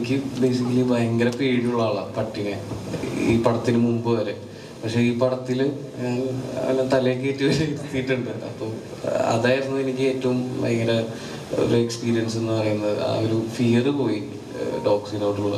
എനിക്ക് ബേസിക്കലി ഭയങ്കര പേടിയുള്ള ആളാണ് പട്ടിനെ ഈ പടത്തിന് മുമ്പ് വരെ പക്ഷെ ഈ പടത്തിൽ ഞാൻ അവനെ തലയിൽ കയറ്റി വരെ ഇരുത്തിയിട്ടുണ്ട് അപ്പം അതായിരുന്നു എനിക്ക് ഏറ്റവും ഭയങ്കര ഒരു എക്സ്പീരിയൻസ് എന്ന് പറയുന്നത് ആ ഒരു ഫിയർ പോയി ഡോഗ്സിനോടുള്ള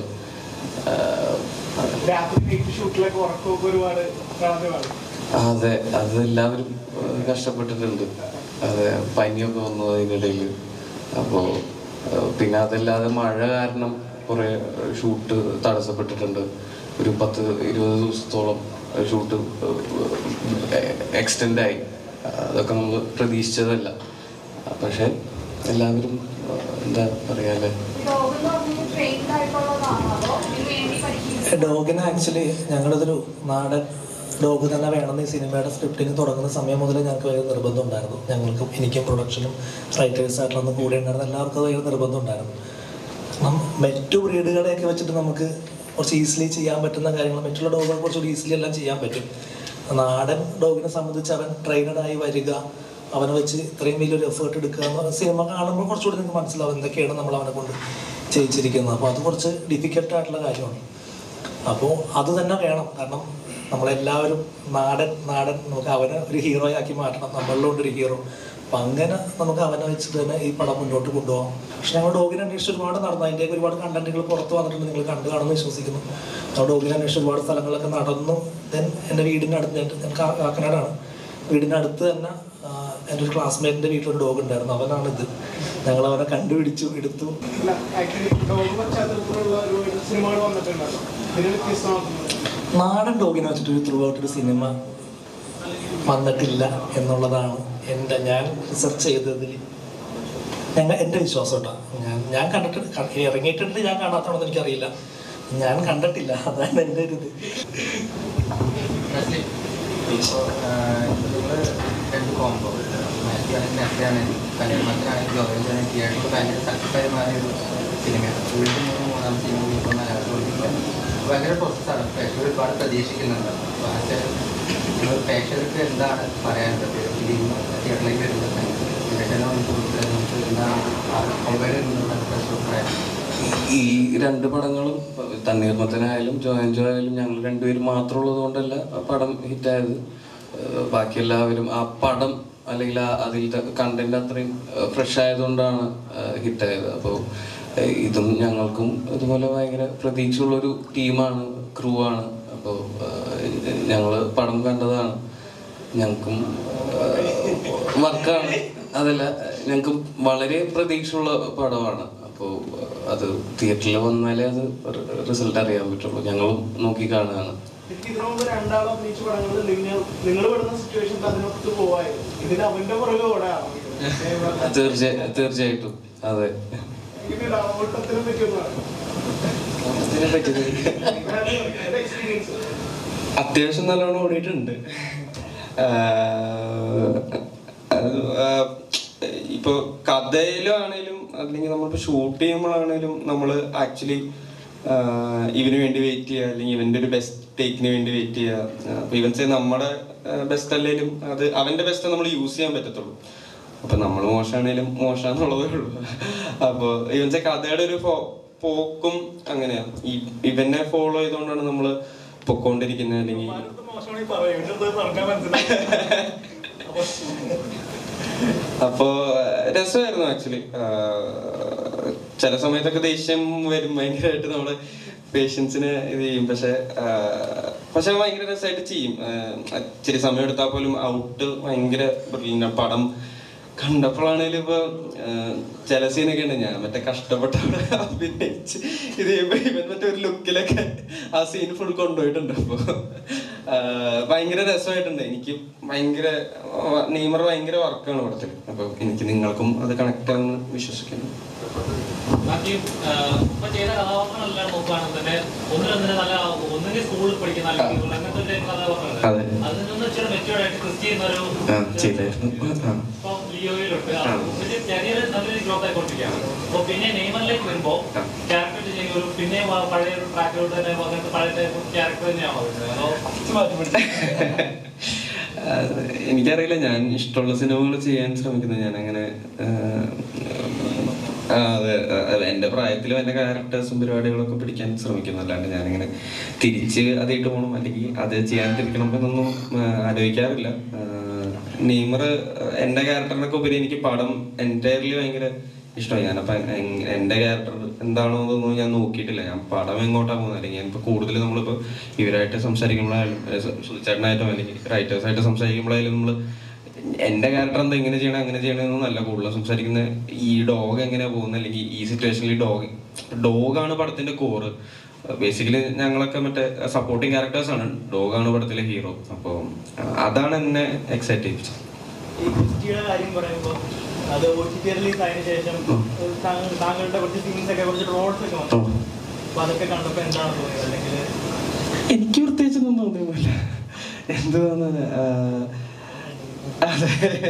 രാത്രി നൈറ്റ് ഷൂട്ടിലൊക്കെ ഉറക്കമൊക്കെ ഒരുപാട് കളഞ്ഞു കാണും അതെ അത് എല്ലാവരും ഏഹ്, കഷ്ടപ്പെട്ടിട്ടുണ്ട് അതെ പനിയൊക്കെ വന്നു അതിനിടയിൽ അപ്പോൾ പിന്നെ അതല്ലാതെ മഴ കാരണം കുറേ ഷൂട്ട് തടസ്സപ്പെട്ടിട്ടുണ്ട് ഒരു പത്ത് ഇരുപത് ദിവസത്തോളം ഷൂട്ട് എക്സ്റ്റെൻഡ് ആയി അതൊക്കെ നമ്മൾ പ്രതീക്ഷിച്ചതല്ല പക്ഷെ എല്ലാവരും ഏഹ്, എന്താ പറയാല്ലേ ഡോഗ് ട്രെയിൻഡ് ആയിട്ടുള്ളതാണോ അതോ ഇതിന് വേണ്ടി പഠിക്കുന്നത് ഡോഗിന് ആക്ച്വലി ഞങ്ങളിതൊരു നാടൻ ഡോഗ് തന്നെ വേണമെന്ന് ഈ സിനിമയുടെ സ്ക്രിപ്റ്റിംഗ് തുടങ്ങുന്ന സമയം മുതൽ ഞങ്ങൾക്ക് ഭയങ്കര നിർബന്ധം ഉണ്ടായിരുന്നു ഞങ്ങൾക്കും എനിക്കും പ്രൊഡക്ഷനും റൈറ്റേഴ്സ് ആയിട്ടുള്ള കൂടെ ഉണ്ടായിരുന്ന എല്ലാവർക്കും അത് ഭയങ്കര നിർബന്ധം ഉണ്ടായിരുന്നു കാരണം മറ്റു ബ്രീഡുകളെയൊക്കെ വെച്ചിട്ട് നമുക്ക് കുറച്ച് ഈസിലി ചെയ്യാൻ പറ്റുന്ന കാര്യങ്ങൾ മറ്റുള്ള ഡോഗുകൾ കുറച്ചുകൂടി ഈസിലി എല്ലാം ചെയ്യാൻ പറ്റും നാടൻ ഡോഗിനെ സംബന്ധിച്ച് അവൻ trained ആയി വരിക അവനെ വെച്ച് ഇത്രയും വലിയൊരു എഫേർട്ട് എടുക്കുക എന്ന് പറഞ്ഞ സിനിമ കാണുമ്പോൾ കുറച്ചുകൂടി നിങ്ങൾക്ക് മനസ്സിലാവും എന്തൊക്കെയാണ് നമ്മൾ അവനെ കൊണ്ട് ചെയ്യിച്ചിരിക്കുന്നത് അപ്പോൾ അത് കുറച്ച് ഡിഫിക്കൽട്ട് ആയിട്ടുള്ള കാര്യമാണ് അപ്പോൾ അത് തന്നെ വേണം കാരണം നമ്മളെല്ലാവരും നാടൻ നാടൻ നമുക്ക് അവനെ ഒരു ഹീറോ ആക്കി മാറ്റണം നമ്മളിലോട്ട് ഒരു ഹീറോ അപ്പം അങ്ങനെ നമുക്ക് അവനെ വെച്ചിട്ട് തന്നെ ഈ പടം മുന്നോട്ട് കൊണ്ടുപോകാം പക്ഷെ ഞങ്ങൾ ഡോഗിനെ അന്വേഷിച്ച് ഒരുപാട് നടന്നു അതിൻ്റെയൊക്കെ ഒരുപാട് കണ്ടന്റുകൾ പുറത്ത് വന്നിട്ടുണ്ട് നിങ്ങൾ കണ്ടു കാണുമെന്ന് വിശ്വസിക്കുന്നു ഞങ്ങൾ ഡോഗിനെ അന്വേഷിച്ച് ഒരുപാട് സ്ഥലങ്ങളൊക്കെ നടന്നു ദെൻ എൻ്റെ വീടിൻ്റെ അടുത്ത് ഞാൻ ഞാൻ കാ- കാക്കനാടാണ് വീടിൻ്റെ അടുത്ത് തന്നെ ആ, എൻ്റെ ഒരു ക്ലാസ്മേറ്റിൻ്റെ വീട്ടിലൊരു ഡോഗ് ഉണ്ടായിരുന്നു അവനാണിത് ഞങ്ങൾ അവനെ കണ്ടുപിടിച്ചു എടുത്തു അല്ല ആക്ച്വലി ഡോഗ് പശ്ചാത്തലത്തിലുള്ള ഒരുപാട് സിനിമകൾ വന്നിട്ടുണ്ടല്ലോ ഇതിന് വ്യത്യസ്തമാക്കുന്നത് നാടൻ ഡോഗിനെ വെച്ചിട്ട് ഒരു ത്രൂ ഔട്ട് ഒരു സിനിമ വന്നിട്ടില്ല എന്നുള്ളതാണ് എൻ്റെ ഞാൻ റിസർച്ച് ചെയ്തതിൽ ഞങ്ങൾ എൻ്റെ വിശ്വാസം കേട്ടോ ഞാൻ ഞാൻ കണ്ടിട്ട് ക- ഇറങ്ങിയിട്ടുണ്ട് ഞാൻ കാണാത്തതാണെന്ന് എനിക്കറിയില്ല ഞാൻ കണ്ടിട്ടില്ല അതാണ് എൻ്റെ ഒരു ഇത് ഇപ്പോൾ നിങ്ങൾ രണ്ട് കോമ്പോ മാത്യാണെങ്കിൽ മാത്യാണെങ്കിൽ കല്യാണത്തിനാണെങ്കിൽ ജോലിയാണെങ്കിൽ തിയേറ്ററിൽ ഭയങ്കര സക്സസ്സായി മാറിയ ഒരു സിനിമയാണ് വീണ്ടും മൂന്ന് മൂന്നാം സിനിമ ഇപ്പോൾ മലയാളത്തിൽ ഓടിക്കുന്നത് ഭയങ്കര പ്രോസസ്സാണ് പ്രേക്ഷകർ ഒരുപാട് പ്രതീക്ഷിക്കുന്നുണ്ട് അപ്പോൾ അതിൻ്റെ നിങ്ങൾ പ്രേക്ഷകർക്ക് എന്താണ് പറയാനുള്ളത് ഫിലിം തിയേറ്ററിലേക്ക് വരുന്ന സമയത്ത് തിയേറ്ററിനെ നമുക്ക് നമുക്ക് എന്താണ് കമ്പയർ ചെയ്യുന്നത് പ്രേക്ഷകർ പറയാൻ ഈ രണ്ട് പടങ്ങളും തണ്ണീർമത്തനായാലും ജോയൻ ജോ ആയാലും ഞങ്ങൾ രണ്ടുപേരും മാത്രം ഉള്ളത് കൊണ്ടല്ല ആ പടം ഹിറ്റായത് ഏഹ് ബാക്കി എല്ലാവരും ആ പടം അല്ലെങ്കിൽ ആ അതിലത്തെ കണ്ടന്റ് അത്രയും ഫ്രഷ് ആയതുകൊണ്ടാണ് ഹിറ്റായത് അപ്പോൾ ഇതും ഞങ്ങൾക്കും ഇതുപോലെ ഭയങ്കര പ്രതീക്ഷയുള്ളൊരു ടീമാണ് ക്രൂ ആണ് അപ്പോൾ ഞങ്ങൾ പടം കണ്ടതാണ് ഞങ്ങൾക്കും വർക്കാണ് അതല്ല ഞങ്ങൾക്ക് വളരെ പ്രതീക്ഷയുള്ള പടമാണ് അപ്പോൾ അത് തിയേറ്ററിൽ വന്നാലേ അത് റിസൾട്ട് അറിയാൻ പറ്റുള്ളൂ ഞങ്ങളും നോക്കി കാണുകയാണ് എനിക്ക് ഇതിനു മുമ്പ് രണ്ടാളും അഭിനയിച്ച പടങ്ങളിൽ നിങ്ങൾ നിങ്ങൾ പെടുന്ന സിറ്റുവേഷൻ അതിനൊത്ത് പോവായിരുന്നു ഇതിന് അവന്റെ പുറകെ ഓടാണ് തീർച്ച തീർച്ചയായിട്ടും അതെ ഇതിന് ഓട്ടത്തിനെ പറ്റിയൊന്നും എക്സ്പീരിയൻസ് അത്യാവശ്യം നല്ലോണം ഓടിയിട്ടുണ്ട് ആഹ് അത് ആഹ് ഇപ്പൊ കഥയിലും ആണേലും അല്ലെങ്കിൽ നമ്മളിപ്പോ ഷൂട്ട് ചെയ്യുമ്പോഴാണേലും നമ്മൾ ആക്ച്വലി ഇവന് വേണ്ടി വെയിറ്റ് ചെയ്യുക അല്ലെങ്കിൽ ഇവന്റെ ഒരു ബെസ്റ്റ് ടേക്കിന് വേണ്ടി വെയിറ്റ് ചെയ്യുക അപ്പൊ ഇവൻ സേ നമ്മുടെ ബെസ്റ്റ് അല്ലെങ്കിലും അത് അവന്റെ ബെസ്റ്റ് നമ്മൾ യൂസ് ചെയ്യാൻ പറ്റത്തുള്ളൂ അപ്പൊ നമ്മൾ മോശമാണേലും മോശമാന്നുള്ളതേ ഉള്ളൂ അപ്പൊ ഇവന്റെ കഥയുടെ ഒരു പോ- പോക്കും അങ്ങനെയാ ഈ ഇവനെ ഫോളോ ചെയ്തുകൊണ്ടാണ് നമ്മള് പൊക്കോണ്ടിരിക്കുന്നത് അല്ലെങ്കിൽ മോശമായി പറയും ഇവന്റെ പറഞ്ഞാൽ മനസ്സിലായി അപ്പോ ഏഹ്, രസമായിരുന്നു ആക്ച്വലി ചില സമയത്തൊക്കെ ദേഷ്യം വരും ഭയങ്കരമായിട്ട് നമ്മള് പേഷ്യൻസിനെ ഇത് ചെയ്യും പക്ഷെ ആഹ്, പക്ഷെ ഭയങ്കര രസമായിട്ട് ചെയ്യും ആഹ്, ഇച്ചിരി സമയം എടുത്താൽ പോലും ഔട്ട് ഭയങ്കര brilliant ആ. പടം കണ്ടപ്പോഴാണേലും ഇപ്പൊ ആഹ്, ചില സീനൊക്കെ ഉണ്ട് ഞാൻ മറ്റേ കഷ്ടപ്പെട്ട അവിടെ അഭിനയിച്ച് ഇത് ചെയ്യുമ്പോ ഇവൻ മറ്റേ ഒരു ലുക്കിലൊക്കെ ആ സീൻ ഫുൾ കൊണ്ടുപോയിട്ടുണ്ട് അപ്പൊ ആഹ്, ഭയങ്കര രസമായിട്ടുണ്ട് എനിക്ക് ഭയങ്കര നെയ്മർ ഭയങ്കര വർക്കാണ് പടത്തിൽ അപ്പൊ എനിക്ക് നിങ്ങൾക്കും അത് കണക്ട് ആവുമെന്ന് വിശ്വസിക്കുന്നു ബാക്കി ഇപ്പൊ ചെയ്ത കഥാപാത്രങ്ങളെല്ലാം നോക്കുകയാണെങ്കിൽ തന്നെ ഒന്നിലൊന്നിന് നല്ല ഒന്നിന്റെ സ്കൂളിൽ പഠിക്കുന്ന നല്ല കുട്ടികൾ അങ്ങനത്തെ ഒരു കഥാപാത്രങ്ങൾ അതെ. അതിൽ നിന്ന് ഇച്ചിരി മെച്ചുവേർഡ് ആയിട്ട് ക്രിസ്റ്റി എന്നൊരു ആ ചെയ്തായിരുന്നു ആ ഇപ്പൊ ലിയോയിലുണ്ട് ആ. പക്ഷേ ചെറിയൊരു നല്ലൊരു ഗ്രോത്ത് ആയിക്കൊണ്ടിരിക്കുകയാണ് അപ്പൊ പിന്നെ നെയ്മറിലേക്ക് വരുമ്പോ ആ. ക്യാരക്ടർ ചെയ്യുന്ന ഒരു പിന്നെ വ- പഴയ ഒരു ട്രാക്കിലോട്ട് തന്നെ അങ്ങനത്തെ പഴയ ടൈപ്പ് ക്യാരക്ടർ തന്നെയാണോ വരുന്നത് അതോ മാറ്റി പിടിച്ച് ആഹ് എനിക്കറിയില്ല ഞാൻ ഇഷ്ടമുള്ള സിനിമകൾ ചെയ്യാൻ ശ്രമിക്കുന്നത് ഞാൻ അങ്ങനെ ആ, അതെ അതെ. എന്റെ പ്രായത്തിലും എന്റെ ക്യാരക്ടേഴ്സും പരിപാടികളൊക്കെ പിടിക്കാൻ ശ്രമിക്കുന്നു അല്ലാണ്ട് ഞാനിങ്ങനെ തിരിച്ച് അതിട്ട് പോകണം അല്ലെങ്കിൽ അത് ചെയ്യാതിരിക്കണം എന്നൊന്നും ആ, ആലോചിക്കാറില്ല ആ, നെയ്മർ എന്റെ ക്യാരക്ടറിനൊക്കെ ഉപരി എനിക്ക് പടം എൻറ്റയർലി ഭയങ്കര ഇഷ്ടമായി ഞാനപ്പോ എങ്- എന്റെ ക്യാരക്ടർ എന്താണോ എന്നൊന്നും ഞാൻ നോക്കിയിട്ടില്ല ഞാൻ പടം എങ്ങോട്ടാ പോകുന്നത് അല്ലെങ്കിൽ ഞാനിപ്പോ കൂടുതൽ നമ്മളിപ്പോ ഇവരായിട്ട് സംസാരിക്കുമ്പോഴായാലും സുചേട്ടനായിട്ടും അല്ലെങ്കിൽ റൈറ്റേഴ്സായിട്ട് സംസാരിക്കുമ്പോഴായാലും നമ്മള് എന്റെ ക്യാരക്ടർ എന്താ ഇങ്ങനെ ചെയ്യണം അങ്ങനെ ചെയ്യണമെന്നല്ല കൂടുതൽ സംസാരിക്കുന്ന ഈ ഡോഗ് എങ്ങനെയാ പോകുന്നത് അല്ലെങ്കിൽ ഈ സിറ്റുവേഷനിൽ ഡോഗ് ഡോഗാണ് പടത്തിന്റെ കോറ് ബേസിക്കലി ഞങ്ങളൊക്കെ മറ്റേ സപ്പോർട്ടിങ് ക്യാരക്ടേഴ്സ് ആണ് ഡോഗാണ് പടത്തിലെ ഹീറോ അപ്പോൾ അതാണ് എന്നെ എക്സൈറ്റ് ചെയ്യിച്ചത് ഈ കുസ്തിയുടെ കാര്യം പറയുമ്പോൾ അത് ഒ ടി ടി റിലീസ് ആയതിനു ശേഷം താങ്കൾ- താങ്കളുടെ കുറച്ച് സീൻസ് ഒക്കെ കുറച്ച് ട്രോൾസ് ഒക്കെ വന്നു അപ്പൊ അതൊക്കെ കണ്ടപ്പോ എന്താണ് തോന്നിയത് അല്ലെങ്കിൽ എനിക്ക് പ്രത്യേകിച്ചൊന്നും തോന്നിയൊന്നുമില്ല എന്തുവാന്ന് അതെ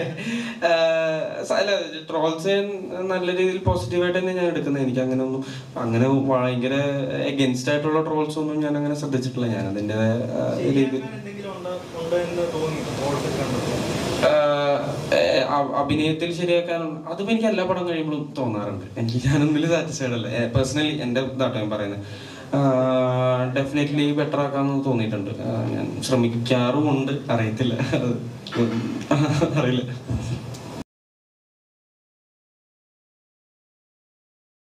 അല്ല ട്രോൾസ് നല്ല രീതിയിൽ പോസിറ്റീവായിട്ട് തന്നെ ഞാൻ എടുക്കുന്നത് എനിക്ക് അങ്ങനെ ഒന്നും അങ്ങനെ ഭയങ്കര എഗൻസ്റ്റ് ആയിട്ടുള്ള ട്രോൾസ് ഒന്നും ഞാൻ അങ്ങനെ ശ്രദ്ധിച്ചിട്ടില്ല ഞാൻ അതിൻ്റെ രീതിയിൽ ശരിയാക്കാൻ എന്തെങ്കിലും ഉണ്ടോ ഉണ്ടോ എന്ന് തോന്നി ട്രോൾസ് ഒക്കെ കണ്ടപ്പോൾ ആഹ് അ- അഭിനയത്തിൽ ശരിയാക്കാനുണ്ട് അതിപ്പോ എനിക്ക് എല്ലാ പടം കഴിയുമ്പോഴും തോന്നാറുണ്ട് എനിക്ക് ഞാനൊന്നിൽ സാറ്റിസ്ഫൈഡ് അല്ല പേഴ്സണലി എന്റെ ഇതാട്ടോ ഞാൻ പറയുന്നത് ഡെഫിനറ്റ്ലി ബെറ്റർ ആക്കാന്ന് തോന്നിയിട്ടുണ്ട് ആഹ് ഞാൻ ശ്രമിക്കാറുമുണ്ട് അറിയത്തില്ല അത് അറിയില്ല